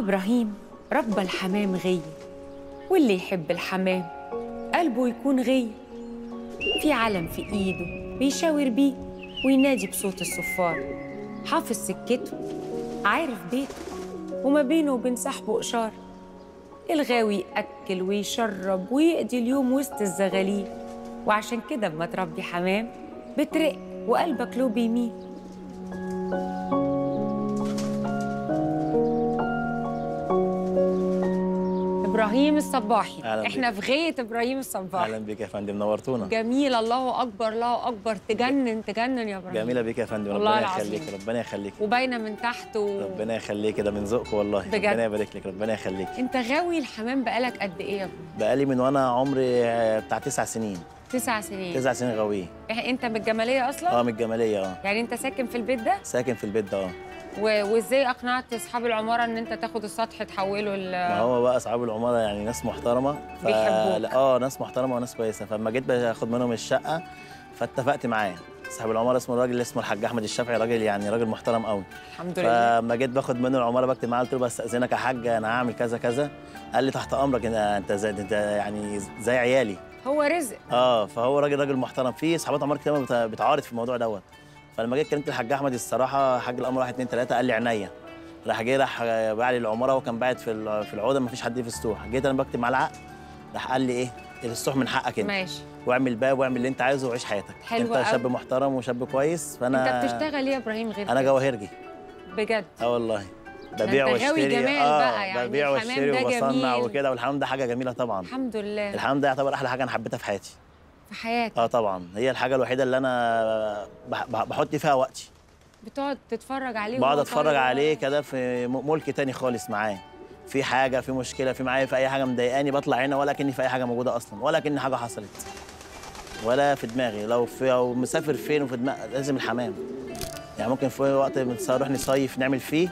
إبراهيم ربى الحمام غي واللي يحب الحمام قلبه يكون غي في علم في إيده بيشاور بيه وينادي بصوت الصفار حافظ سكته عارف بيته وما بينه وبين صاحبه إشارة الغاوي يأكل ويشرب ويقضي اليوم وسط الزغاليل وعشان كده اما تربي حمام بترق وقلبك له بيميل ابراهيم الصباحي أهلاً احنا في غايه ابراهيم الصباحي اهلا بيك يا فندم نورتونا جميل الله اكبر الله اكبر تجنن تجنن يا ابراهيم جميله بيك يا فندم والله ربنا العظيم. يخليك ربنا يخليك وباينه من تحت و... ربنا يخليك ده من ذوقك والله بجد. ربنا يبارك لك ربنا يخليك انت غاوي الحمام بقالك قد ايه يا ابني؟ بقالي من وانا عمري آه، بتاع تسع سنين تسع سنين تسع سنين غاويه إح- انت من الجماليه اصلا؟ اه من الجماليه اه يعني انت ساكن في البيت ده؟ ساكن في البيت ده اه و... وازاي اقنعت اصحاب العماره ان انت تاخد السطح تحوله ل ما هو بقى اصحاب العماره يعني ناس محترمه ف... بيحبوك. لا، اه ناس محترمه وناس كويسه فلما جيت باخد منهم الشقه فاتفقت معاه صاحب العماره اسمه الراجل اللي اسمه الحاج احمد الشافعي راجل يعني راجل محترم قوي الحمد لله فلما جيت باخد منه العماره بكتب معاه قلت له بستاذنك يا حاج انا هعمل كذا كذا قال لي تحت امرك إن- انت زي انت يعني زي عيالي هو رزق اه فهو راجل راجل محترم في صحابات عمار كتير بت- بتعارض في الموضوع دوت فلما جيت كلمت الحاج احمد الصراحه حاج الامر واحد اتنين تلاته قال لي عينيا راح جه راح باع لي العماره وكان باعت في ال- في العوده ما فيش حد في السطوح جيت انا بكتب معاه العقد راح قال لي ايه السطوح من حقك انت ماشي واعمل باب واعمل اللي انت عايزه وعيش حياتك حلو انت قوي. شاب محترم وشاب كويس فانا انت بتشتغل ايه يا ابراهيم غير انا كده؟ جواهرجي بجد اه والله ده ببيع انت غاوي واشتري جمال اه بقى، يعني ببيع الحمام واشتري ده وبصنع جميل. وكده والحمام ده حاجه جميله طبعا الحمد لله الحمام ده يعتبر احلى حاجه انا حبيتها في حياتي في حياتك اه طبعا هي الحاجه الوحيده اللي انا بح- بح- بحط فيها وقتي بتقعد تتفرج عليه بقعد وهو اتفرج طاير عليه كده في م- ملك تاني خالص معاه في حاجه في مشكله في معايا في اي حاجه مضايقاني بطلع هنا ولا كني في اي حاجه موجوده اصلا ولا كني حاجه حصلت ولا في دماغي لو في او مسافر فين وفي دماغي لازم الحمام يعني ممكن في وقت بنص- نروح نصيف نعمل فيه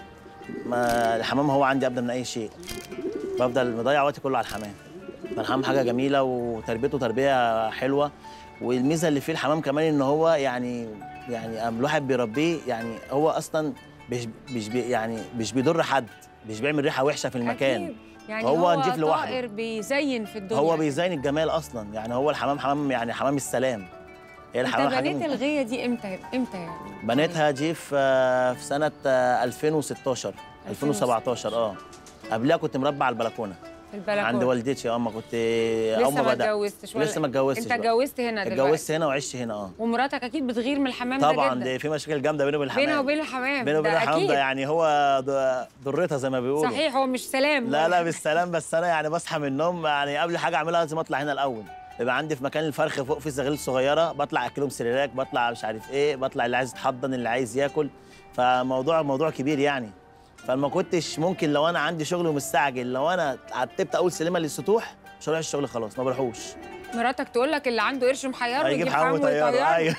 ما الحمام هو عندي ابدا من اي شيء بفضل مضيع وقتي كله على الحمام فالحمام حاجه جميله وتربيته تربيه حلوه والميزه اللي فيه الحمام كمان ان هو يعني يعني أما الواحد بيربيه يعني هو اصلا مش مش بي يعني مش بيضر حد مش بيعمل ريحه وحشه في المكان أكيد. يعني هو هو, نضيف لوحده. طائر بيزين في الدنيا هو بيزين الجمال اصلا يعني هو الحمام حمام يعني حمام السلام هي انت الحمام حاجه بنيت من- الغيه دي امتى امتى يعني بنيتها دي في في سنه آه، 2016 2017 اه قبلها كنت مربع على البلكونه في البلكونه عند والدتي اه ما كنت لسه اول ما ما بدات اتجوزتش ولا لسه ما اتجوزتش انت بقى. اتجوزت هنا دلوقتي اتجوزت هنا وعشت هنا اه ومراتك اكيد بتغير من الحمام ده طبعا جدا دي في مشاكل جامده بينه وبين الحمام بينها وبين الحمام بينه وبين ده الحمام اكيد ده يعني هو ض- ضرتها زي ما بيقولوا صحيح هو مش سلام لا لا بالسلام بس انا يعني بصحى من النوم يعني قبل حاجه اعملها لازم اطلع هنا الاول يبقى عندي في مكان الفرخ فوق في زغاليل صغيره بطلع اكلهم سريراك بطلع مش عارف ايه بطلع اللي عايز يتحضن اللي عايز ياكل فموضوع موضوع كبير يعني فما كنتش ممكن لو انا عندي شغل ومستعجل لو انا عتبت اول سلمه للسطوح مش هروح الشغل خلاص ما بروحوش مراتك تقول لك اللي عنده قرش محيره هيجيب يجيب حمام حمام وطياره ويطيره ايوه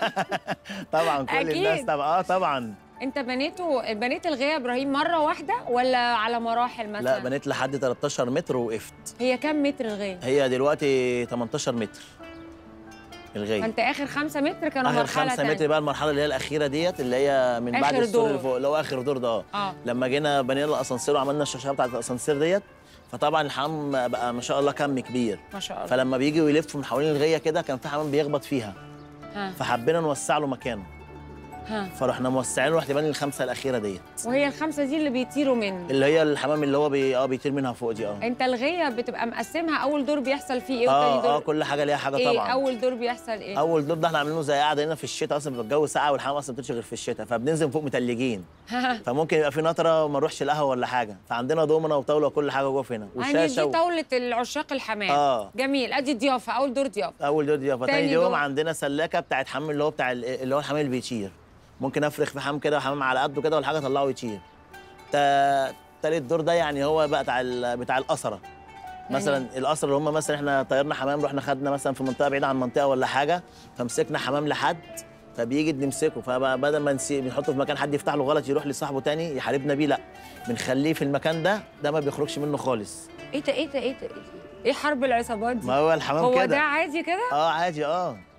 طبعا كل أكيد. الناس طبعا اه طبعا انت بنيته بنيت الغيه يا ابراهيم مره واحده ولا على مراحل مثلا لا بنيت لحد 13 متر ووقفت هي كام متر الغيه هي دلوقتي 18 متر الغايه فانت اخر خمسة متر كانوا اخر مرحله خمسة تانية. متر بقى المرحله اللي هي الاخيره ديت اللي هي من بعد آخر السور دور. اللي فوق اللي هو اخر دور ده اه اه لما جينا بنينا الاسانسير وعملنا الشاشه بتاعت الاسانسير ديت فطبعا الحمام بقى ما شاء الله كم كبير ما شاء الله فلما بيجوا يلفوا من حوالين الغيه كده كان في حمام بيخبط فيها ها فحبينا نوسع له مكانه ها فرحنا موسعين رحت بني الخمسه الاخيره ديت وهي الخمسه دي اللي بيطيروا من اللي هي الحمام اللي هو بي... اه بيطير منها فوق دي اه انت الغيه بتبقى مقسمها اول دور بيحصل فيه ايه وتاني اه دور اه كل حاجه ليها حاجه ايه طبعا اول دور بيحصل ايه اول دور ده احنا عاملينه زي قاعده هنا في الشتاء اصلا بيبقى الجو ساقع والحمام اصلا بتمشي غير في الشتاء فبننزل فوق متلجين فممكن يبقى في نطره وما نروحش القهوه ولا حاجه فعندنا دومنه وطاوله وكل حاجه جوه هنا يعني دي و- طاوله العشاق الحمام اه جميل ادي ضيافه اول دور ضيافه اول دور ضيافه تاني تاني يوم دور. عندنا سلاكه بتاعت حمام اللي هو بتاع ال- اللي هو الحمام اللي بيطير ممكن افرخ في حمام كده حمام على قده كده ولا حاجه اطلعه يطير تا- تالت دور ده يعني هو بقى بتاع ال- بتاع الاسره مثلا الاسره اللي هم مثلا احنا طيرنا حمام رحنا خدنا مثلا في منطقه بعيده عن منطقه ولا حاجه فمسكنا حمام لحد فبيجي نمسكه فبدل ما نسي بنحطه في مكان حد يفتح له غلط يروح لصاحبه تاني يحاربنا بيه لا بنخليه في المكان ده ده ما بيخرجش منه خالص ايه ده ايه ده ايه ده إيه ده؟ ايه حرب العصابات دي ما هو الحمام هو كده ده عادي كده اه عادي اه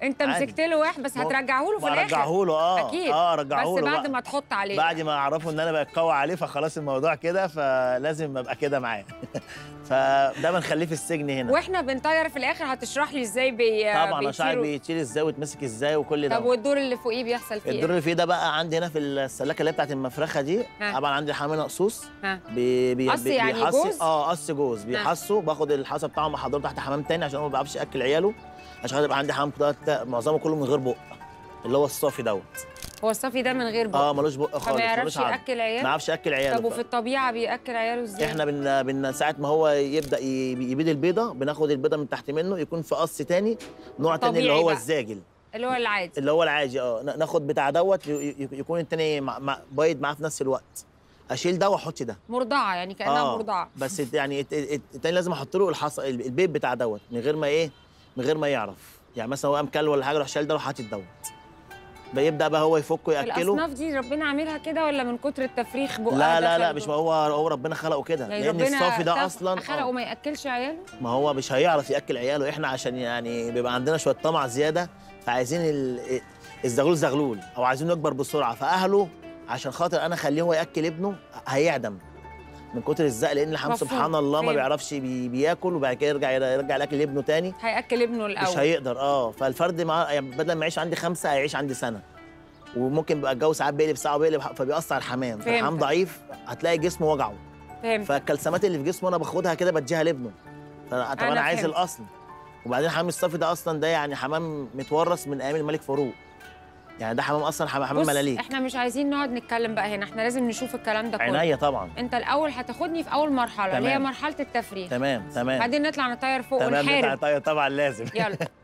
انت عادي. مسكت له واحد بس ما- هترجعه له في ما الاخر رجعه له اه اكيد اه رجعه بس له بعد بقى. ما تحط عليه بعد ما اعرفوا ان انا بتقوى عليه فخلاص الموضوع كده فلازم ابقى كده معاه فده بنخليه في السجن هنا واحنا بنطير في الاخر هتشرح لي ازاي بي طبعا اشعر بيطيروا. بيتشيل ازاي ويتمسك ازاي وكل طب ده والدور اللي فوقيه بيحصل فيه الدور ايه؟ اللي فيه ده بقى عندي هنا في السلاكه اللي هي بتاعت المفرخه دي ها. طبعا عندي حامل مقصوص ها بي بي قص بي- يعني بيحصي- جوز؟ اه قص جوز بيحصوا باخد الحصى بتاعه محضره تحت حمام تاني عشان هو ما بيعرفش ياكل عياله عشان خاطر يبقى عندي حمام ده معظمه كله من غير بق اللي هو الصافي دوت هو الصفي ده من غير بق اه ملوش بق خالص فما ملوش يعرفش عظم. ياكل ما عياله يعرفش ياكل عياله طب وفي الطبيعه بياكل عياله ازاي؟ احنا بن بن ساعه ما هو يبدا ي- يبيد البيضه بناخد البيضه من تحت منه يكون في قص تاني نوع تاني اللي طبيعي هو بقى. الزاجل اللي هو العادي اللي هو العادي اه ن- ناخد بتاع دوت ي- ي- يكون التاني مع- مع- بايض معاه في نفس الوقت اشيل ده واحط ده مرضعه يعني كانها مرضعه بس الت- يعني الت- الت- التاني لازم احط له الحص... ال- البيض بتاع دوت من غير ما ايه من غير ما يعرف يعني مثلا هو قام كل ولا حاجه راح شايل ده وراح حاطط دوت بيبدا بقى هو يفكه ياكله الاصناف دي ربنا عاملها كده ولا من كتر التفريخ بقى لا لا دخل لا مش جوه؟ هو هو ربنا خلقه كده يعني لان ربنا الصافي ده تف- اصلا خلقه آه. ما ياكلش عياله ما هو مش هيعرف ياكل عياله احنا عشان يعني بيبقى عندنا شويه طمع زياده فعايزين ال- الزغلول زغلول او عايزينه يكبر بسرعه فاهله عشان خاطر انا اخليه هو ياكل ابنه هيعدم من كتر الزق لان الحمام مفهوم. سبحان الله ما فهمت. بيعرفش بي بياكل وبعد كده يرجع يرجع الاكل لابنه تاني هياكل ابنه مش الاول هيقدر اه فالفرد مع يعني بدل ما يعيش عندي خمسه هيعيش عندي سنه وممكن بقى الجو ساعات بيقلب ساعه وبيقلب فبيأثر على الحمام فالحمام فهمتك. ضعيف هتلاقي جسمه وجعه فهمت فالكلسمات اللي في جسمه انا باخدها كده بديها لابنه فانا طب أنا انا عايز فهمت. الاصل وبعدين حمام الصافي ده اصلا ده يعني حمام متورث من ايام الملك فاروق يعني ده حمام اصلا حمام, حمام بص ملاليك احنا مش عايزين نقعد نتكلم بقى هنا احنا لازم نشوف الكلام ده كله عينيا طبعا انت الاول هتاخدني في اول مرحله اللي هي تمام. مرحله التفريغ تمام تمام بعدين نطلع نطير فوق تمام ونحارب طيب طبعا لازم يلا